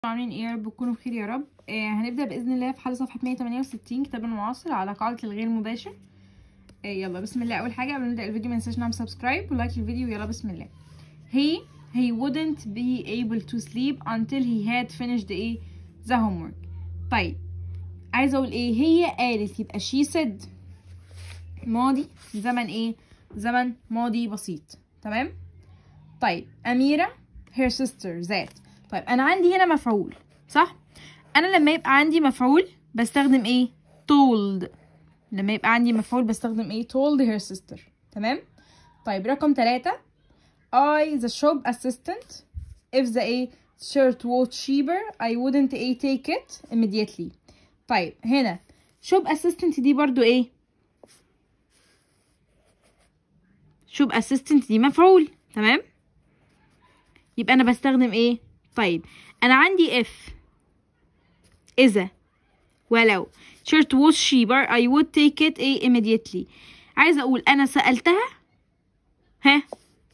عاملين ايه يا رب تكونوا بخير يا رب آه هنبدأ بإذن الله في حل صفحة 168 كتاب المعاصر على قاعدة الغير مباشر آه يلا بسم الله أول حاجة قبل ما نبدأ الفيديو منساش نعمل سبسكرايب ولايك الفيديو يلا بسم الله he he wouldn't be able to sleep until he had finished ايه the homework طيب عايزة أقول ايه هي قالت يبقى she said ماضي زمن ايه زمن ماضي بسيط تمام طيب أميرة her sister that طيب انا عندي هنا مفعول صح انا لما يبقى عندي مفعول بستخدم ايه told لما يبقى عندي مفعول بستخدم ايه told her sister تمام طيب رقم ثلاثة I the shop assistant if the a shirt was cheaper I wouldn't a take it immediately طيب هنا shop assistant دي برضو ايه shop assistant دي مفعول تمام يبقى انا بستخدم ايه طيب انا عندي if اذا ولو shirt was cheaper I would take it a immediately عايزه اقول انا سالتها ها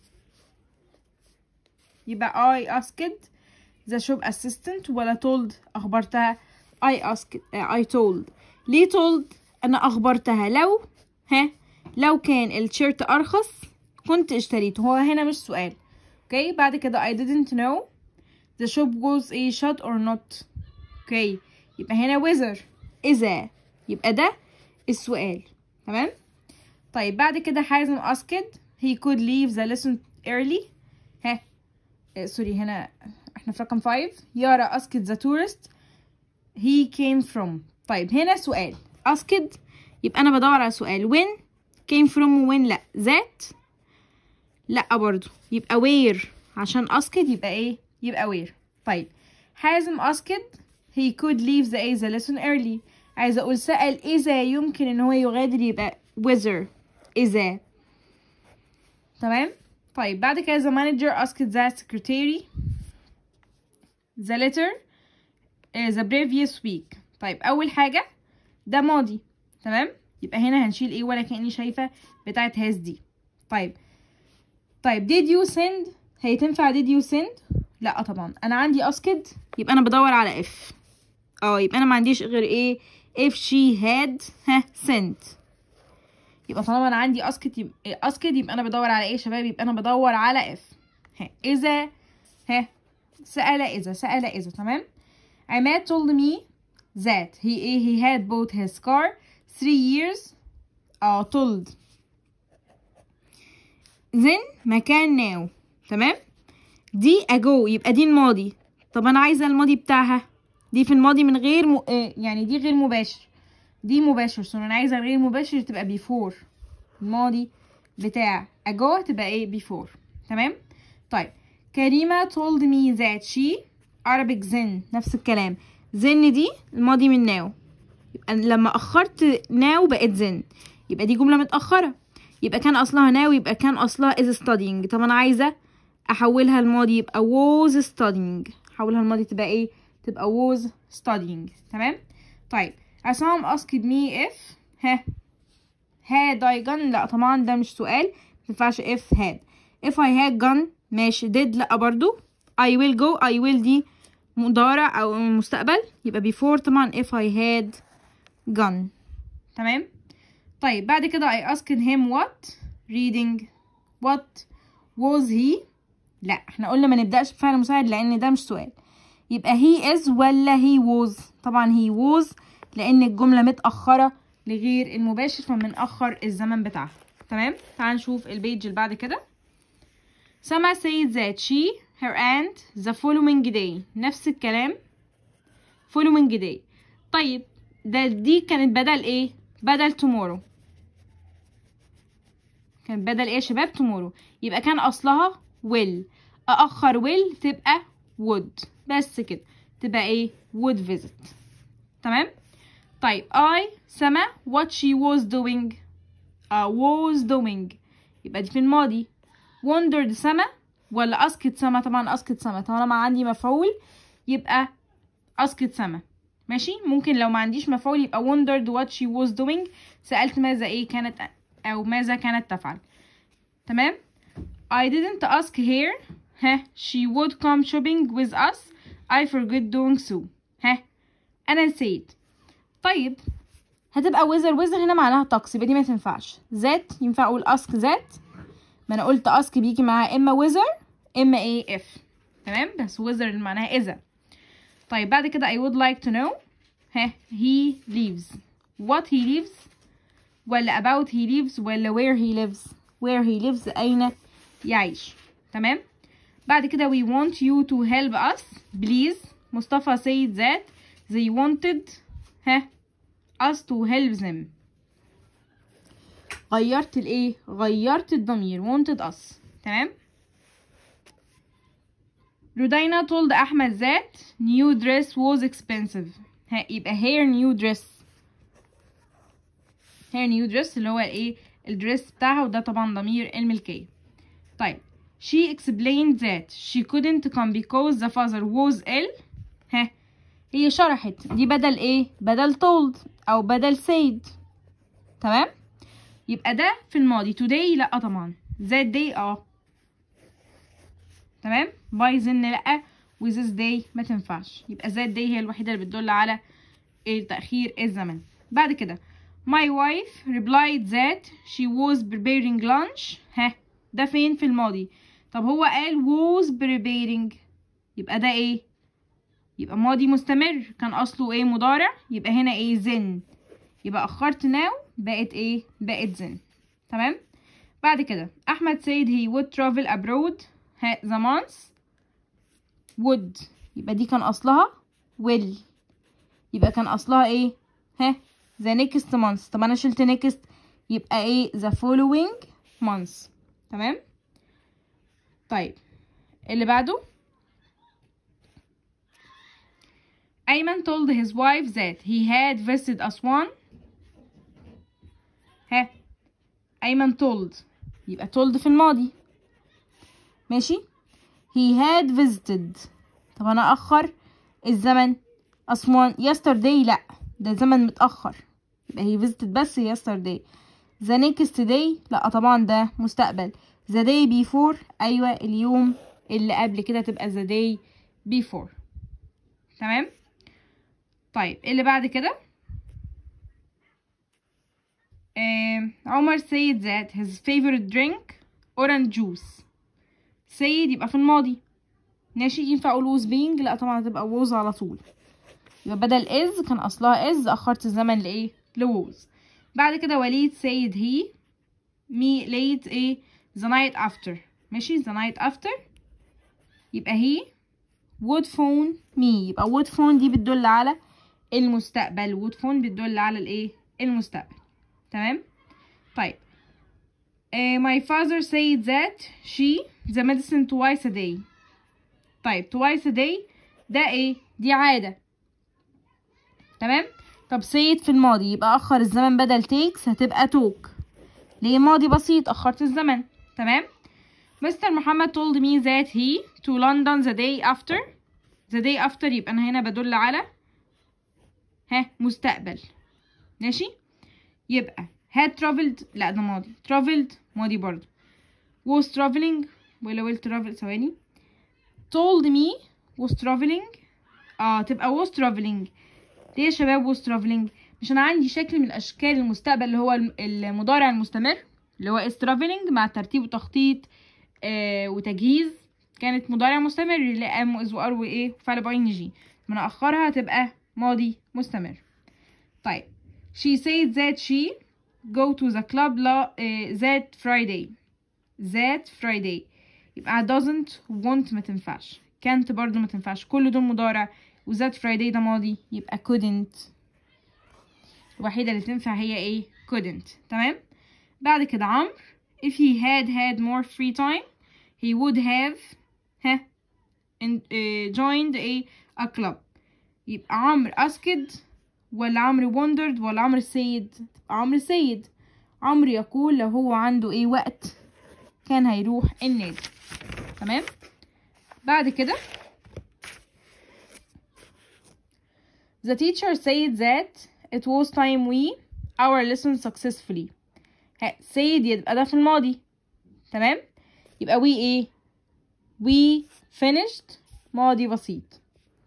يبقى I asked the shop assistant ولا told اخبرتها I asked uh, I told ليه told انا اخبرتها لو ها لو كان الشيرت ارخص كنت اشتريته هو هنا مش سؤال اوكي بعد كده I didn't know the shop was a shut or not اوكي يبقى هنا whether إذا يبقى ده السؤال تمام طيب بعد كده حازم asked he could leave the lesson early ها آه سوري هنا احنا في رقم 5 يارا asked the tourist he came from طيب هنا سؤال asked يبقى انا بدور على سؤال when came from when لا that لا برضو يبقى where عشان asked يبقى ايه يبقى where طيب حازم asked he could leave the, the lesson early عايزة أقول سأل إذا يمكن إن هو يغادر يبقى whether إذا تمام طيب بعد كده the manager asked the secretary the letter uh, the previous week طيب أول حاجة ده ماضي تمام يبقى هنا هنشيل ايه ولا كأني شايفة بتاعت has دي طيب طيب did you send هي تنفع did you send لا طبعا انا عندي asked يبقى انا بدور على if اه يبقى انا ما عنديش غير ايه if she had ها sent يبقى طالما انا عندي asked يبقى asked يبقى انا بدور على ايه يا شباب يبقى انا بدور على if ها اذا ها سأل اذا سأل اذا تمام عماد told me that he he had bought his car three years اه told then مكان now تمام دي ago يبقى دي الماضي طب انا عايزه الماضي بتاعها دي في الماضي من غير م... يعني دي غير مباشر دي مباشر سو انا عايزه غير مباشر تبقى before الماضي بتاع ago تبقى ايه before تمام طيب كريمه told me that she Arabic then نفس الكلام then دي الماضي من now يبقى لما اخرت now بقت then يبقى دي جمله متاخره يبقى كان اصلها now يبقى كان اصلها is studying طب انا عايزه احولها الماضي يبقى was studying احولها الماضي تبقى ايه تبقى was studying تمام طيب عصام asked me if ها had I gone لا طبعا ده مش سؤال مينفعش if had if I had gone ماشي did لا برضو I will go I will دي مضارع او مستقبل يبقى before طبعا if I had gone تمام طيب بعد كده I asked him what reading what was he لا احنا قلنا ما نبدأش بفعل مساعد لان ده مش سؤال يبقى he is ولا he was طبعا he was لان الجملة متأخرة لغير المباشر فبنأخر الزمن بتاعها تمام تعال نشوف البيج اللي بعد كده سما said that she her aunt the following day نفس الكلام following day طيب ده دي كانت بدل ايه بدل tomorrow كانت بدل ايه يا شباب tomorrow يبقى كان اصلها will اأخر will تبقى would بس كده تبقى ايه would visit تمام طيب I سما what she was doing uh, was doing يبقى دي في الماضي wondered سما ولا asked سما طبعا asked سما طالما عندي مفعول يبقى asked سما ماشي ممكن لو ما عنديش مفعول يبقى wondered what she was doing سألت ماذا ايه كانت او ماذا كانت تفعل تمام I didn't ask her ها she would come shopping with us I forget doing so ها أنا نسيت طيب هتبقى ويزر ويزر هنا معناها طقس يبقى دي ما تنفعش ذات ينفع أقول ask ذات ما أنا قلت ask بيجي معاه إما ويزر إما إيه if تمام بس ويزر اللي معناها إذا طيب بعد كده I would like to know ها he lives what he lives ولا about he lives ولا where he lives where he lives أين يعيش تمام بعد كده we want you to help us please مصطفى said that they wanted ها us to help them غيرت الايه غيرت الضمير wanted us تمام رودينا told أحمد that new dress was expensive ها يبقى her new dress her new dress اللي هو ايه الدريس بتاعها وده طبعا ضمير الملكية طيب she explained that she couldn't come because the father was ill ها هي شرحت دي بدل ايه بدل told او بدل said تمام يبقى ده في الماضي today لا طبعا that day اه تمام by then لا و this day ما تنفعش يبقى that day هي الوحيدة اللي بتدل على التأخير الزمن بعد كده my wife replied that she was preparing lunch ها ده فين في الماضي طب هو قال was preparing يبقى ده ايه يبقى ماضي مستمر كان اصله ايه مضارع يبقى هنا ايه then يبقى اخرت now بقت ايه بقت then تمام بعد كده احمد said he would travel abroad ها the month would يبقى دي كان اصلها will يبقى كان اصلها ايه ها the next month طب انا شلت next يبقى ايه the following months تمام طيب اللي بعده أيمن told his wife that he had visited Aswan ها أيمن told يبقى told في الماضي ماشي he had visited طب أنا أخر الزمن أسوان yesterday لأ ده زمن متأخر يبقى he visited بس yesterday the next day لأ طبعا ده مستقبل the day before أيوة اليوم اللي قبل كده تبقى the day before تمام طيب اللي بعد كده آه عمر said that his favorite drink orange juice said يبقى في الماضي ماشي ينفع اقول was being لا طبعا هتبقى was على طول يبقى بدل is كان اصلها is اخرت الزمن لايه لوز بعد كده وليد said he me late ايه the night after ماشي the night after يبقى he would phone me يبقى would phone دي بتدل على المستقبل would phone بتدل على الايه المستقبل تمام طيب uh, my father said that she the medicine twice a day طيب twice a day ده ايه دي عادة تمام طب said في الماضي يبقى اخر الزمن بدل takes هتبقى took ليه ماضي بسيط اخرت الزمن تمام مستر محمد told me that he to London the day after the day after يبقى انا هنا بدل على ها مستقبل ماشي يبقى had traveled لا ده ماضي traveled ماضي برضو was traveling ولا will travel ثواني told me was traveling اه تبقى was traveling ليه يا شباب was traveling مش انا عندي شكل من اشكال المستقبل اللي هو المضارع المستمر اللي هو is traveling مع ترتيب وتخطيط آه وتجهيز كانت مضارع مستمر اللي ام واز وار وايه وفعل باي ان جي من اخرها تبقى ماضي مستمر طيب she said that she go to the club la, uh, that Friday that Friday يبقى doesn't want ما تنفعش can't برضو ما تنفعش كل دول مضارع و that Friday ده ماضي يبقى couldn't الوحيدة اللي تنفع هي ايه couldn't تمام بعد كده عمرو if he had had more free time he would have ها in, uh, joined a, a club يبقى عمرو asked ولا عمرو wondered ولا عمرو said عمرو said عمرو يقول لو هو عنده ايه وقت كان هيروح النادي تمام بعد كده the teacher said that it was time we our lesson successfully said يبقى ده في الماضي تمام يبقى we ايه we finished ماضي بسيط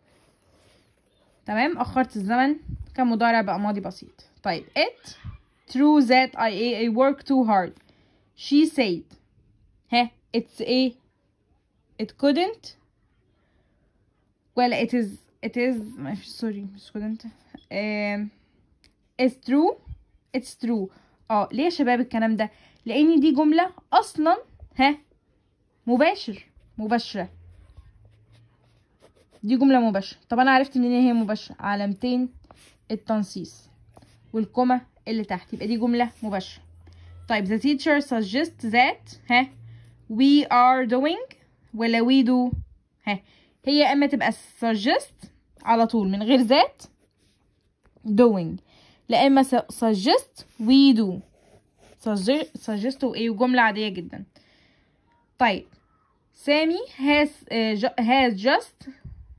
تمام اخرت الزمن كان مضارع بقى ماضي بسيط طيب it true that I, I work too hard she said ها it's a it couldn't ولا it is it is معلش سوري مش couldn't um, it's true it's true اه ليه يا شباب الكلام ده لان دي جمله اصلا ها مباشر مباشره دي جمله مباشره طب انا عرفت منين هي مباشره علامتين التنصيص والكوما اللي تحت يبقى دي جمله مباشره طيب the teacher suggests that ها we are doing ولا we do ها هي اما تبقى suggest على طول من غير ذات doing لا اما suggest we do suggest وايه وجملة عادية جدا طيب سامي has uh, has just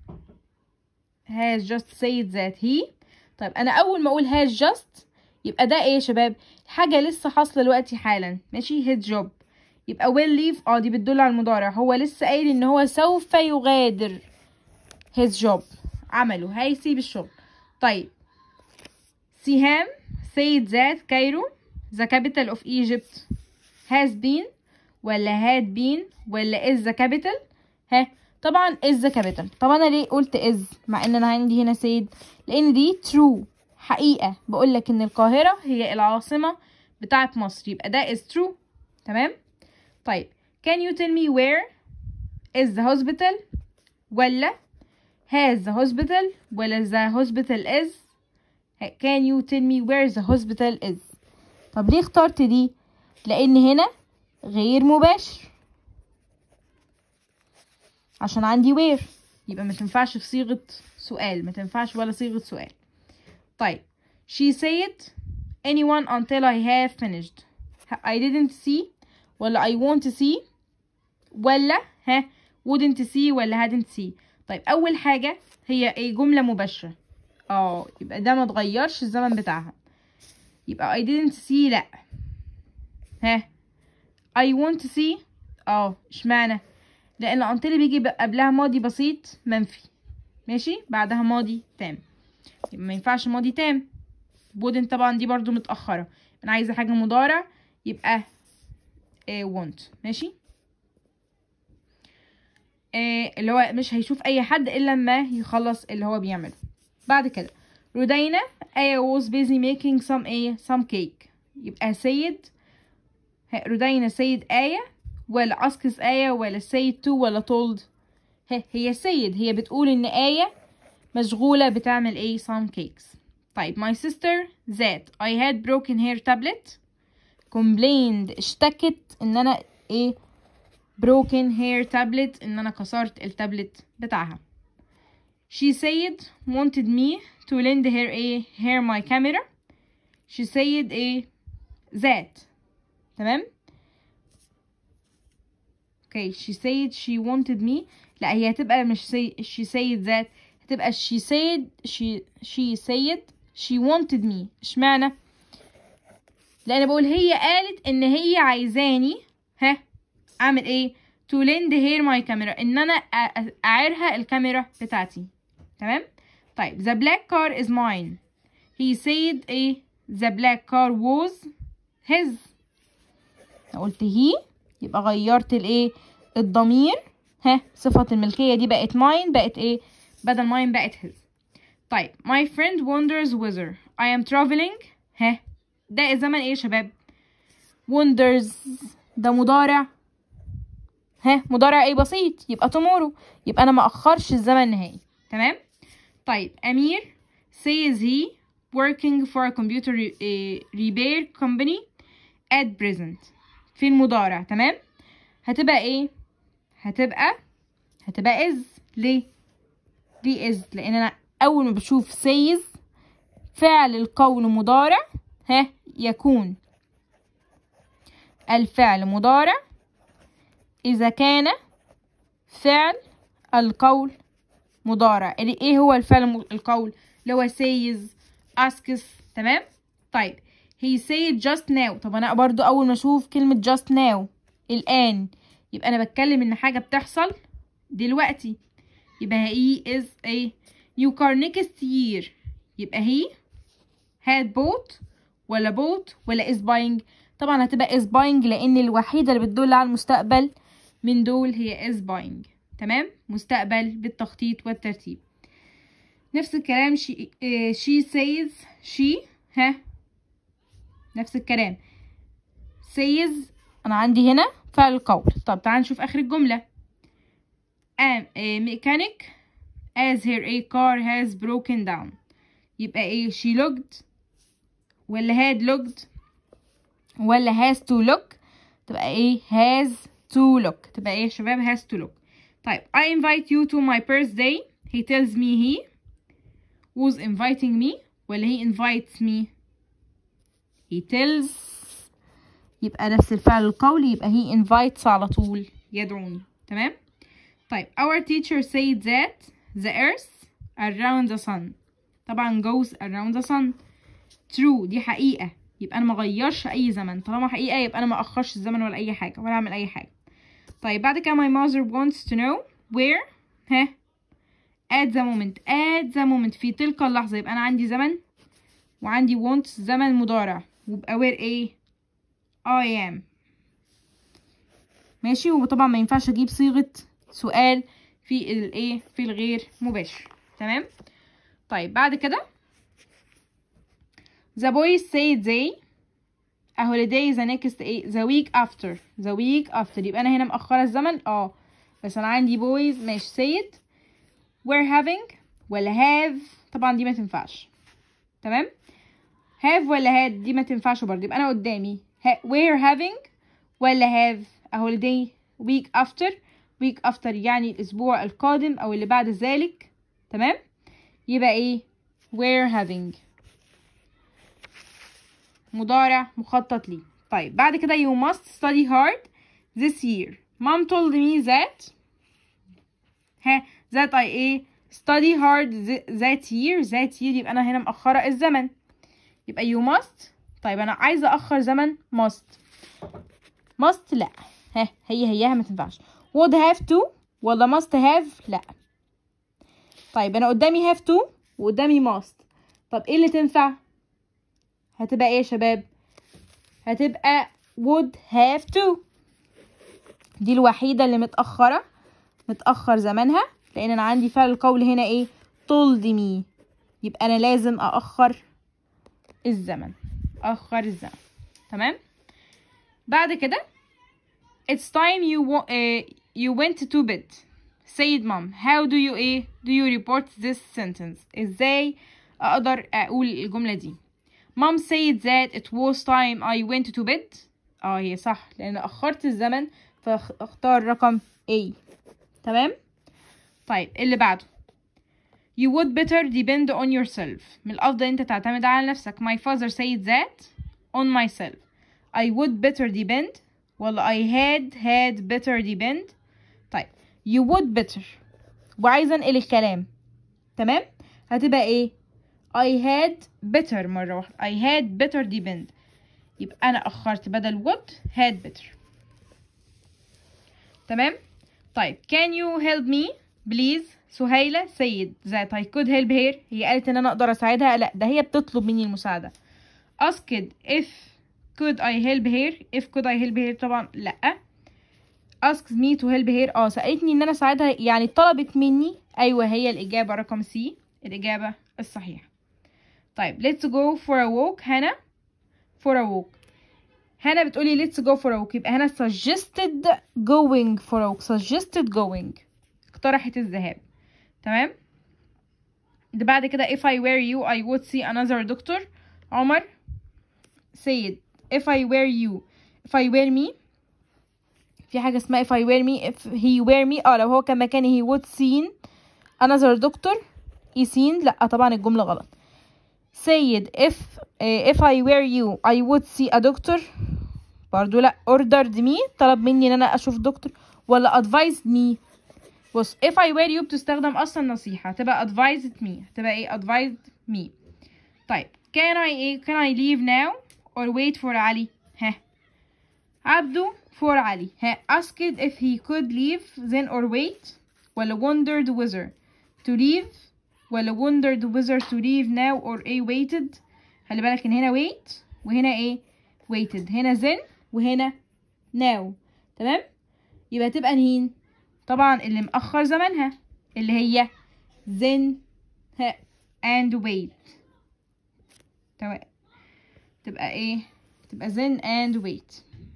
has just said that he طيب انا اول ما اقول has just يبقى ده ايه يا شباب حاجة لسه حاصلة دلوقتي حالا ماشي his job يبقى will leave اه دي بتدل على المضارع هو لسه قايل ان هو سوف يغادر his job عمله هيسيب الشغل طيب سهام said that Cairo the capital of Egypt has been ولا had been ولا is the capital ها طبعا is the capital طب انا ليه قلت is مع ان انا عندي هنا said لان دي true حقيقة بقولك ان القاهرة هي العاصمة بتاعة مصر يبقى ده is true تمام طيب can you tell me where is the hospital ولا has the hospital ولا the hospital is can you tell me where the hospital is طب ليه اخترت دي لان هنا غير مباشر عشان عندي where يبقى ما تنفعش في صيغة سؤال ما تنفعش ولا صيغة سؤال طيب she said anyone until I have finished I didn't see ولا I want to see ولا ها wouldn't see ولا hadn't see طيب اول حاجة هي ايه جملة مباشرة اه يبقى ده ما اتغيرش الزمن بتاعها يبقى I didn't see لا ها I want to see اه اشمعنى لان until بيجي قبلها ماضي بسيط منفي ماشي بعدها ماضي تام يبقى ما ينفعش ماضي تام wouldn't طبعا دي برضو متأخرة انا عايزة حاجة مضارع يبقى إيه want ماشي إيه اللي هو مش هيشوف اي حد الا لما يخلص اللي هو بيعمله بعد كده رودينا آية was busy making some ايه some cake يبقى سيد رودينا سيد آية ولا أسكس آية ولا سيد تو ولا told هي سيد هي بتقول إن آية مشغولة بتعمل ايه some cakes طيب my sister that I had broken her tablet complained اشتكت ان انا ايه broken her tablet ان انا كسرت التابلت بتاعها she said wanted me to lend her a her my camera she said a that تمام okay she said she wanted me لا هي هتبقى مش say she said that هتبقى she said she she said she wanted me اشمعنى لان بقول هي قالت ان هي عايزاني ها اعمل ايه to lend her my camera ان انا اعيرها الكاميرا بتاعتي تمام طيب the black car is mine he said ايه the black car was his قلت هي يبقى غيرت الايه الضمير ها صفة الملكية دي بقت mine بقت ايه بدل mine بقت his طيب my friend wonders whether I am traveling ها ده الزمن ايه يا شباب wonders ده مضارع ها مضارع ايه بسيط يبقى tomorrow يبقى انا ما اخرش الزمن النهائي تمام طيب امير says he working for a computer repair company at present في المضارع تمام هتبقى ايه هتبقى هتبقى is ليه ليه is لان انا اول ما بشوف says فعل القول مضارع ها يكون الفعل مضارع إذا كان فعل القول مضارع ايه هو الفعل القول اللي هو says asks تمام طيب he said just now طب انا برضو اول ما اشوف كلمة just now الان يبقى انا بتكلم ان حاجة بتحصل دلوقتي يبقى he is a new car next year يبقى هي had bought ولا bought ولا is buying طبعا هتبقى is buying لان الوحيدة اللي بتدل على المستقبل من دول هي is buying تمام مستقبل بالتخطيط والترتيب نفس الكلام she, uh, she says she ها نفس الكلام says انا عندي هنا فعل القول طب تعال نشوف اخر الجملة am a mechanic as her a car has broken down يبقى ايه she looked ولا had looked ولا has to look تبقى ايه has to look تبقى ايه يا شباب has to look طيب I invite you to my birthday he tells me he was inviting me ولا he invites me he tells يبقى نفس الفعل القولي يبقى he invites على طول يدعوني تمام طيب our teacher said that the earth around the sun طبعا goes around the sun true دي حقيقة يبقى انا ما غيرش اي زمن طالما حقيقة يبقى انا ما اخرش الزمن ولا اي حاجة ولا اعمل اي حاجة طيب بعد كده my mother wants to know where ها at the moment at the moment في تلك اللحظة يبقى انا عندي زمن وعندي wants زمن مضارع ويبقى where ايه I am ماشي وطبعا ما ينفعش اجيب صيغة سؤال في الايه في الغير مباشر تمام طيب بعد كده the boys say they a holiday the next ايه the week after the week after يبقى انا هنا مأخرة الزمن اه بس انا عندي boys ماشي say it we're having ولا have طبعا دي ما تنفعش تمام have ولا had دي ما تنفعش برضه يبقى انا قدامي we're having ولا have a holiday week after week after يعني الاسبوع القادم او اللي بعد ذلك تمام يبقى ايه we're having مضارع مخطط ليه طيب بعد كده you must study hard this year mom told me that ها that I ايه study hard that year that year يبقى انا هنا مأخرة الزمن يبقى you must طيب انا عايزة اخر زمن must must لا ها هي هيها ما تنفعش would have to ولا must have لا طيب انا قدامي have to وقدامي must طب ايه اللي تنفع هتبقى ايه يا شباب هتبقى would have to دي الوحيدة اللي متأخرة متأخر زمنها لأن أنا عندي فعل القول هنا ايه told me يبقى أنا لازم أأخر الزمن أخر الزمن تمام بعد كده it's time you, uh, you went to bed said mom how do you ايه do you report this sentence ازاي اقدر اقول الجملة دي mom said that it was time I went to bed اه هي صح لان اخرت الزمن فاختار رقم A تمام طيب اللي بعده you would better depend on yourself من الافضل انت تعتمد على نفسك my father said that on myself I would better depend ولا I had had better depend طيب you would better وعايزة انقل الكلام تمام هتبقى ايه I had better مرة واحدة I had better depend يبقى أنا أخرت بدل would had better تمام طيب can you help me please سهيلة سيد that I could help her هي قالت إن أنا أقدر أساعدها لا ده هي بتطلب مني المساعدة asked if could I help her if could I help her طبعا لا asked me to help her اه سألتني إن أنا أساعدها يعني طلبت مني أيوة هي الإجابة رقم سي الإجابة الصحيحة طيب let's go for a walk هنا for a walk هنا بتقولي let's go for a walk يبقى هنا suggested going for a walk suggested going اقترحت الذهاب تمام ده بعد كده if I were you I would see another doctor عمر said if I were you if I were me في حاجة اسمها if I were me if he were me اه لو هو كان مكاني he would seen another doctor يسين لا طبعا الجملة غلط said if uh, if I were you I would see a doctor برضو لا ordered me طلب مني ان انا اشوف دكتور ولا advised me بص if I were you بتستخدم اصلا نصيحة هتبقى advised me هتبقى ايه advised me طيب can I ايه can I leave now or wait for علي ها عبده for علي ها asked if he could leave then or wait ولا wondered whether to leave ولا wondered whether to leave now or a waited خلي بالك ان هنا wait وهنا ايه waited هنا then وهنا now تمام يبقى تبقى نهين طبعا اللي مأخر زمانها اللي هي then ها and wait تمام تبقى ايه تبقى then and wait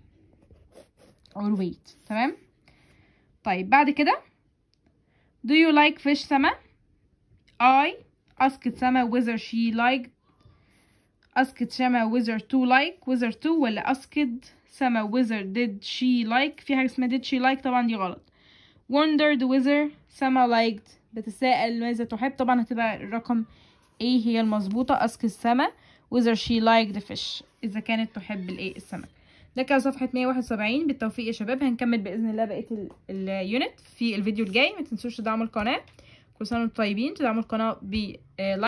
or wait تمام طيب بعد كده do you like fish سما I asked سما whether she liked asked سما whether to like whether to ولا asked سما whether did she like في حاجة اسمها did she like طبعا دي غلط wondered whether سما liked بتساءل ماذا تحب طبعا هتبقى الرقم ايه هي المظبوطة asked سما whether she liked fish إذا كانت تحب الايه السمك ده كان صفحة 171 بالتوفيق يا شباب هنكمل بإذن الله بقية اليونت في الفيديو الجاي ما تنسوش تدعموا القناة كل سنة وانتم طيبين تدعموا القناة ب